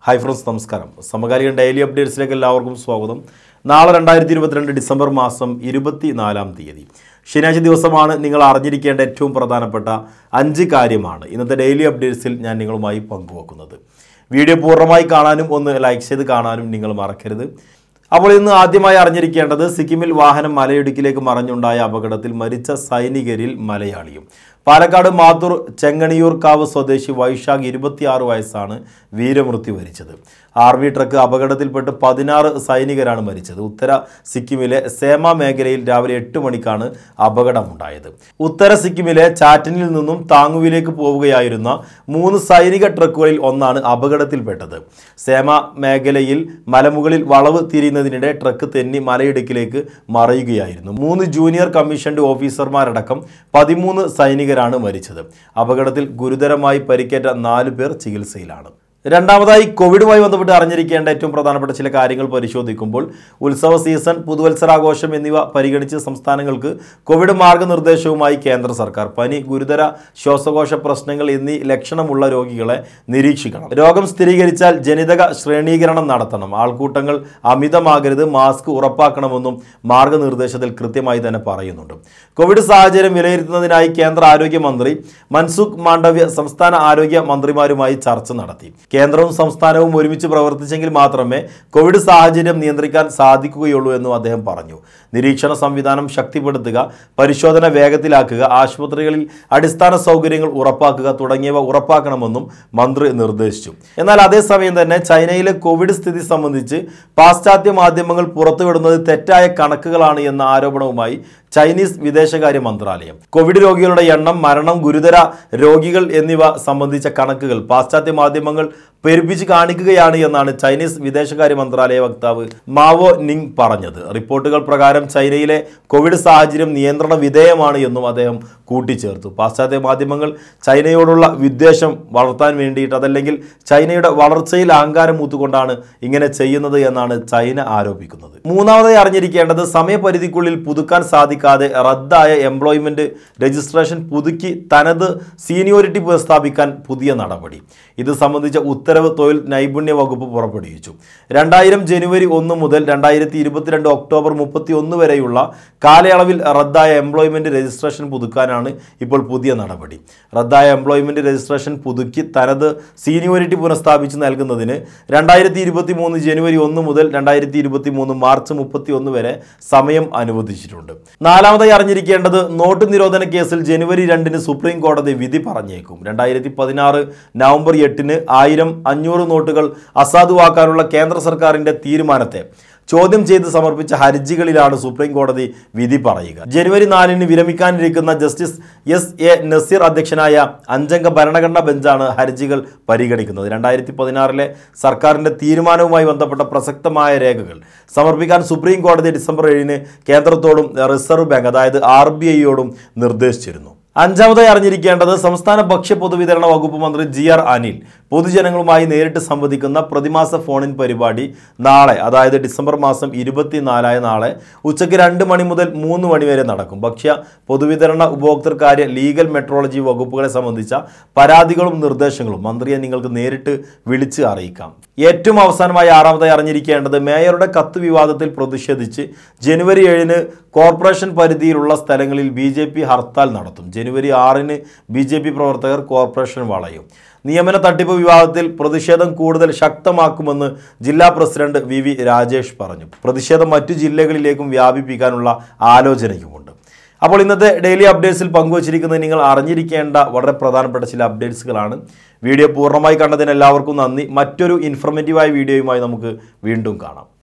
hi friends നമസ്കാരം സമകാലിക daily അപ്ഡേറ്റ്സിലേക്ക് എല്ലാവർക്കും സ്വാഗതം നാളെ രണ്ടായിരത്തി ഇരുപത്തിരണ്ട് ഡിസംബർ മാസം ഇരുപത്തി നാലാം തീയതി ശനിയാഴ്ച ദിവസമാണ് നിങ്ങൾ അറിഞ്ഞിരിക്കേണ്ട ഏറ്റവും പ്രധാനപ്പെട്ട അഞ്ച് കാര്യമാണ് ഇന്നത്തെ ഡെയിലി അപ്ഡേറ്റ്സിൽ ഞാൻ നിങ്ങളുമായി പങ്കുവെക്കുന്നത് വീഡിയോ പൂർണ്ണമായി കാണാനും ഒന്ന് ലൈക്ക് ചെയ്ത് കാണാനും നിങ്ങൾ മറക്കരുത് അപ്പോൾ ഇന്ന് ആദ്യമായി അറിഞ്ഞിരിക്കേണ്ടത് സിക്കിമിൽ വാഹനം മലയിടുക്കിലേക്ക് മറഞ്ഞുണ്ടായ അപകടത്തിൽ മരിച്ച സൈനികരിൽ മലയാളിയും പാലക്കാട് മാത്തൂർ ചെങ്ങണിയൂർ കാവ് സ്വദേശി വൈശാഖ് ഇരുപത്തിയാറ് വയസ്സാണ് വീരമൃത്യു വരിച്ചത് ആർ വി ട്രക്ക് അപകടത്തിൽപ്പെട്ട് പതിനാറ് സൈനികരാണ് മരിച്ചത് ഉത്തര സിക്കിമിലെ സേമ മേഖലയിൽ രാവിലെ എട്ട് മണിക്കാണ് അപകടമുണ്ടായത് ഉത്തര സിക്കിമിലെ ചാറ്റനിൽ നിന്നും താങ്ങുവിലേക്ക് പോവുകയായിരുന്ന മൂന്ന് സൈനിക ട്രക്കുകളിൽ ഒന്നാണ് അപകടത്തിൽപ്പെട്ടത് സേമ മേഖലയിൽ മലമുകളിൽ വളവ് തിരിയുന്നതിനിടെ ട്രക്ക് തെന്നി മലയിടുക്കിലേക്ക് മറയുകയായിരുന്നു മൂന്ന് ജൂനിയർ കമ്മീഷൻഡ് ഓഫീസർമാരടക്കം പതിമൂന്ന് സൈനികരാണ് മരിച്ചത് അപകടത്തിൽ ഗുരുതരമായി പരിക്കേറ്റ നാല് പേർ ചികിത്സയിലാണ് രണ്ടാമതായി കോവിഡുമായി ബന്ധപ്പെട്ട് അറിഞ്ഞിരിക്കേണ്ട ഏറ്റവും പ്രധാനപ്പെട്ട ചില കാര്യങ്ങൾ പരിശോധിക്കുമ്പോൾ ഉത്സവ സീസൺ പുതുവത്സരാഘോഷം എന്നിവ പരിഗണിച്ച് സംസ്ഥാനങ്ങൾക്ക് കോവിഡ് മാർഗനിർദ്ദേശവുമായി കേന്ദ്ര സർക്കാർ പനി ഗുരുതര ശ്വാസകോശ പ്രശ്നങ്ങൾ എന്നീ ലക്ഷണമുള്ള രോഗികളെ നിരീക്ഷിക്കണം രോഗം സ്ഥിരീകരിച്ചാൽ ജനിതക ശ്രേണീകരണം നടത്തണം ആൾക്കൂട്ടങ്ങൾ അമിതമാകരുത് മാസ്ക് ഉറപ്പാക്കണമെന്നും മാർഗനിർദ്ദേശത്തിൽ കൃത്യമായി തന്നെ പറയുന്നുണ്ട് കോവിഡ് സാഹചര്യം വിലയിരുത്തുന്നതിനായി കേന്ദ്ര ആരോഗ്യമന്ത്രി മൻസുഖ് മാണ്ഡവ്യ സംസ്ഥാന ആരോഗ്യ മന്ത്രിമാരുമായി ചർച്ച നടത്തി കേന്ദ്രവും സംസ്ഥാനവും ഒരുമിച്ച് പ്രവർത്തിച്ചെങ്കിൽ മാത്രമേ കോവിഡ് സാഹചര്യം നിയന്ത്രിക്കാൻ സാധിക്കുകയുള്ളൂ എന്നും അദ്ദേഹം പറഞ്ഞു നിരീക്ഷണ സംവിധാനം ശക്തിപ്പെടുത്തുക പരിശോധന വേഗത്തിലാക്കുക ആശുപത്രികളിൽ അടിസ്ഥാന സൗകര്യങ്ങൾ ഉറപ്പാക്കുക തുടങ്ങിയവ ഉറപ്പാക്കണമെന്നും മന്ത്രി നിർദ്ദേശിച്ചു എന്നാൽ അതേസമയം തന്നെ ചൈനയിലെ കോവിഡ് സ്ഥിതി സംബന്ധിച്ച് പാശ്ചാത്യ മാധ്യമങ്ങൾ പുറത്തുവിടുന്നത് തെറ്റായ കണക്കുകളാണ് എന്ന ആരോപണവുമായി ചൈനീസ് വിദേശകാര്യ മന്ത്രാലയം കോവിഡ് രോഗികളുടെ എണ്ണം മരണം ഗുരുതര രോഗികൾ എന്നിവ സംബന്ധിച്ച കണക്കുകൾ പാശ്ചാത്യ മാധ്യമങ്ങൾ പെരുപ്പിച്ച് കാണിക്കുകയാണ് എന്നാണ് ചൈനീസ് വിദേശകാര്യ മന്ത്രാലയ വക്താവ് മാവോ നിങ് പറഞ്ഞത് റിപ്പോർട്ടുകൾ പ്രകാരം ചൈനയിലെ കോവിഡ് സാഹചര്യം നിയന്ത്രണ വിധേയമാണ് എന്നും അദ്ദേഹം കൂട്ടിച്ചേർത്തു പാശ്ചാത്യ മാധ്യമങ്ങൾ ചൈനയോടുള്ള വിദ്വേഷം വളർത്താൻ വേണ്ടിയിട്ട് അതല്ലെങ്കിൽ ചൈനയുടെ വളർച്ചയിൽ അഹങ്കാരം മൂത്തുകൊണ്ടാണ് ഇങ്ങനെ ചെയ്യുന്നത് എന്നാണ് ചൈന ആരോപിക്കുന്നത് മൂന്നാമതായി അറിഞ്ഞിരിക്കേണ്ടത് സമയപരിധിക്കുള്ളിൽ പുതുക്കാൻ സാധിക്കാതെ റദ്ദായ എംപ്ലോയ്മെന്റ് രജിസ്ട്രേഷൻ പുതുക്കി തനത് സീനിയോറിറ്റി പുനഃസ്ഥാപിക്കാൻ പുതിയ നടപടി ഇത് സംബന്ധിച്ച ഉത്തരവ് തൊഴിൽ നൈപുണ്യ വകുപ്പ് പുറപ്പെടുവിച്ചു രണ്ടായിരം ജനുവരി ഒന്ന് മുതൽ രണ്ടായിരത്തി ഇരുപത്തിരണ്ട് ഒക്ടോബർ മുപ്പത്തി ഒന്ന് വരെയുള്ള കാലയളവിൽ റദ്ദായ എംപ്ലോയ്മെന്റ് രജിസ്ട്രേഷൻ പുതുക്കാനാണ് ഇപ്പോൾ പുതിയ നടപടി റദ്ദായ എംപ്ലോയ്മെന്റ് രജിസ്ട്രേഷൻ പുതുക്കി തനത് സീനിയോറിറ്റി പുനഃസ്ഥാപിച്ച് നൽകുന്നതിന് രണ്ടായിരത്തി ഇരുപത്തി മൂന്ന് ജനുവരി ഒന്ന് മുതൽ രണ്ടായിരത്തി ഇരുപത്തി മൂന്ന് മാർച്ച് മുപ്പത്തി ഒന്ന് വരെ സമയം അനുവദിച്ചിട്ടുണ്ട് നാലാമതായി അറിഞ്ഞിരിക്കേണ്ടത് നോട്ട് നിരോധന കേസിൽ ജനുവരി രണ്ടിന് സുപ്രീം കോടതി വിധി പറഞ്ഞേക്കും രണ്ടായിരത്തി പതിനാറ് നവംബർ എട്ടിന് ആയിരം അഞ്ഞൂറ് നോട്ടുകൾ അസാധുവാക്കാനുള്ള കേന്ദ്ര സർക്കാരിന്റെ തീരുമാനത്തെ ചോദ്യം ചെയ്ത് സമർപ്പിച്ച ഹർജികളിലാണ് സുപ്രീം കോടതി വിധി പറയുക ജനുവരി നാലിന് വിരമിക്കാനിരിക്കുന്ന ജസ്റ്റിസ് എസ് എ നസീർ അധ്യക്ഷനായ അഞ്ചംഗ ഭരണഘടനാ ബെഞ്ചാണ് ഹർജികൾ പരിഗണിക്കുന്നത് രണ്ടായിരത്തി പതിനാറിലെ സർക്കാരിന്റെ തീരുമാനവുമായി ബന്ധപ്പെട്ട പ്രസക്തമായ രേഖകൾ സമർപ്പിക്കാൻ സുപ്രീം കോടതി ഡിസംബർ ഏഴിന് കേന്ദ്രത്തോടും റിസർവ് ബാങ്ക് അതായത് ആർ ബി ഐയോടും നിർദ്ദേശിച്ചിരുന്നു അഞ്ചാമതായി അറിഞ്ഞിരിക്കേണ്ടത് സംസ്ഥാന ഭക്ഷ്യ പൊതുവിതരണ വകുപ്പ് മന്ത്രി ജി ആർ അനിൽ പൊതുജനങ്ങളുമായി നേരിട്ട് സംവദിക്കുന്ന പ്രതിമാസ ഫോണിൻ പരിപാടി നാളെ അതായത് ഡിസംബർ മാസം ഇരുപത്തിനാലായ നാളെ ഉച്ചയ്ക്ക് രണ്ട് മണി മുതൽ മൂന്ന് മണി വരെ നടക്കും ഭക്ഷ്യ പൊതുവിതരണ ഉപഭോക്തൃകാര്യ ലീഗൽ മെട്രോളജി വകുപ്പുകളെ സംബന്ധിച്ച പരാതികളും നിർദ്ദേശങ്ങളും മന്ത്രിയെ നിങ്ങൾക്ക് നേരിട്ട് വിളിച്ച് അറിയിക്കാം ഏറ്റവും അവസാനമായി ആറാമതായി അറിഞ്ഞിരിക്കേണ്ടത് മേയറുടെ കത്ത് വിവാദത്തിൽ പ്രതിഷേധിച്ച് ജനുവരി ഏഴിന് കോർപ്പറേഷൻ പരിധിയിലുള്ള സ്ഥലങ്ങളിൽ ബി ജെ പി ഹർത്താൽ നടത്തും ജനുവരി ആറിന് ബി ജെ പി പ്രവർത്തകർ കോർപ്പറേഷൻ വളയും നിയമന തട്ടിപ്പ് വിവാദത്തിൽ പ്രതിഷേധം കൂടുതൽ ശക്തമാക്കുമെന്ന് ജില്ലാ പ്രസിഡന്റ് വി വി രാജേഷ് പറഞ്ഞു പ്രതിഷേധം മറ്റു ജില്ലകളിലേക്കും വ്യാപിപ്പിക്കാനുള്ള ആലോചനയുമുണ്ട് അപ്പോൾ ഇന്നത്തെ ഡെയിലി അപ്ഡേറ്റ്സിൽ പങ്കുവച്ചിരിക്കുന്നത് നിങ്ങൾ അറിഞ്ഞിരിക്കേണ്ട വളരെ പ്രധാനപ്പെട്ട ചില അപ്ഡേറ്റ്സുകളാണ് വീഡിയോ പൂർണ്ണമായി കണ്ടതിന് എല്ലാവർക്കും നന്ദി മറ്റൊരു ഇൻഫർമേറ്റീവായ വീഡിയോയുമായി നമുക്ക് വീണ്ടും കാണാം